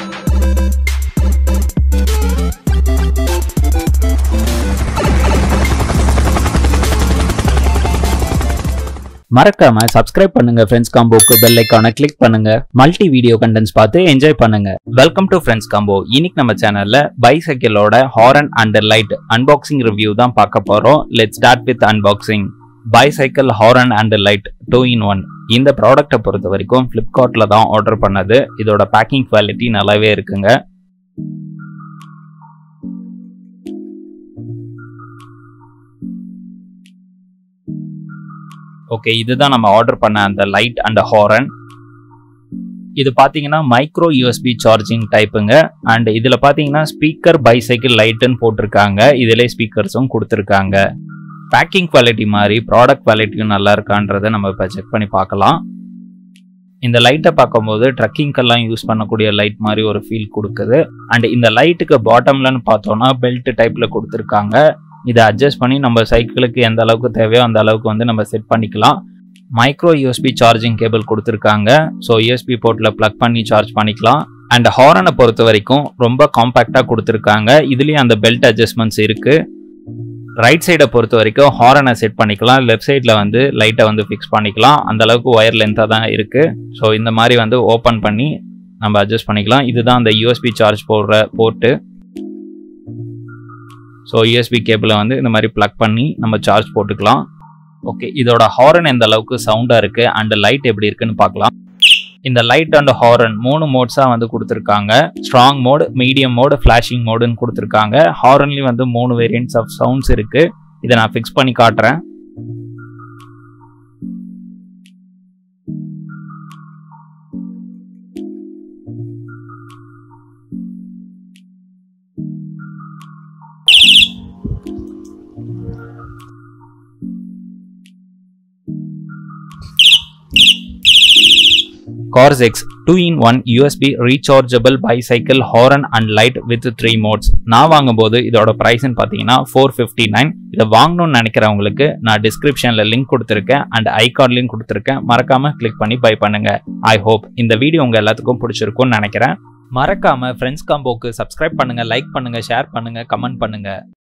மறக்காம சப்ஸ்கிரைப் பண்ணுங்க ஃப்ரெண்ட்ஸ் காம்போக்கு பெல் ஐக்கானை கிளிக் பண்ணுங்க மல்டி வீடியோ கண்டென்ட்ஸ் பார்த்து என்ஜாய் பண்ணுங்க வெல்கம் டு ஃப்ரெண்ட்ஸ் காம்போ இன்னைக்கு நம்ம சேனல்ல பைசைக்கிளோட horn and light unboxing review தான் பார்க்க போறோம் let start with unboxing bicycle horn and light two in one இந்த ப்ராடக்ட்டை பொறுத்த வரைக்கும் ஃப்ளிப்கார்ட்ல தான் ஆர்டர் பண்ணது இதோட பேக்கிங் குவாலிட்டி நல்லாவே இருக்குங்க ஓகே இதுதான் நம்ம ஆர்டர் பண்ண அந்த லைட் அண்ட் ஹாரன் இது பார்த்தீங்கன்னா மைக்ரோ யூஎஸ்பி சார்ஜிங் டைப்புங்க அண்ட் இதில் பார்த்தீங்கன்னா ஸ்பீக்கர் பைசைக்கிள் லைட்டுன்னு போட்டிருக்காங்க இதிலே ஸ்பீக்கர்ஸும் கொடுத்துருக்காங்க பேக்கிங் குவாலிட்டி மாதிரி ப்ராடக்ட் குவாலிட்டியும் நல்லா இருக்கான்றதை நம்ம இப்போ செக் பண்ணி பார்க்கலாம் இந்த லைட்டை பார்க்கும்போது ட்ரக்கிங்கெல்லாம் யூஸ் பண்ணக்கூடிய லைட் மாதிரி ஒரு ஃபீல் கொடுக்குது அண்ட் இந்த லைட்டுக்கு பாட்டம்லன்னு பார்த்தோன்னா பெல்ட் டைப்பில் கொடுத்துருக்காங்க இதை அட்ஜஸ்ட் பண்ணி நம்ம சைக்கிளுக்கு எந்த அளவுக்கு தேவையோ அந்த அளவுக்கு வந்து நம்ம செட் பண்ணிக்கலாம் மைக்ரோ யூஎஸ்பி சார்ஜிங் கேபிள் கொடுத்துருக்காங்க ஸோ யூஎஸ்பி போர்ட்டில் ப்ளக் பண்ணி சார்ஜ் பண்ணிக்கலாம் அண்ட் ஹாரனை பொறுத்த வரைக்கும் ரொம்ப காம்பேக்டாக கொடுத்துருக்காங்க இதுலேயும் அந்த பெல்ட் அட்ஜஸ்ட்மெண்ட்ஸ் இருக்குது ரைட் சைடை பொறுத்த வரைக்கும் ஹாரனை செட் பண்ணிக்கலாம் லெஃப்ட் சைடில் வந்து லைட்டை வந்து ஃபிக்ஸ் பண்ணிக்கலாம் அந்த அளவுக்கு ஒயர் லென்த்தாக தான் இருக்குது ஸோ இந்த மாதிரி வந்து ஓப்பன் பண்ணி நம்ம அட்ஜஸ்ட் பண்ணிக்கலாம் இதுதான் அந்த யூஎஸ்பி சார்ஜ் போடுற போர்ட்டு ஸோ யூஎஸ்பி கேபிளை வந்து இந்த மாதிரி ப்ளக் பண்ணி நம்ம சார்ஜ் போட்டுக்கலாம் ஓகே இதோட ஹாரன் எந்த அளவுக்கு சவுண்டாக இருக்குது அண்ட் லைட் எப்படி இருக்குன்னு பார்க்கலாம் இந்த லைட் அண்ட் ஹாரன் மூணு மோட்ஸாக வந்து கொடுத்துருக்காங்க strong mode medium mode flashing மோடுன்னு கொடுத்துருக்காங்க ஹாரன்லேயும் வந்து மூணு வேரியன்ட்ஸ் ஆஃப் சவுண்ட்ஸ் இருக்குது இதை நான் ஃபிக்ஸ் பண்ணி காட்டுறேன் cars two in one USB rechargeable bicycle horn and light with three modes நான் வாங்கும்போது இதோட ப்ரைஸ்ன்னு பார்த்தீங்கன்னா ஃபோர் ஃபிஃப்டி நைன் இதை வாங்கணும்னு நினைக்கிறவங்களுக்கு நான் டிஸ்கிரிப்ஷனில் லிங்க் கொடுத்துருக்கேன் அண்ட் ஐகார்ட் லிங்க் கொடுத்துருக்கேன் மறக்காம கிளிக் பண்ணி பை பண்ணுங்க ஐ ஹோப் இந்த வீடியோ உங்க எல்லாத்துக்கும் பிடிச்சிருக்கும்னு நினைக்கிறேன் மறக்காம ஃப்ரெண்ட்ஸ் காம்போக்கு சப்ஸ்கிரைப் பண்ணுங்க லைக் பண்ணுங்க ஷேர் பண்ணுங்க கமெண்ட் பண்ணுங்க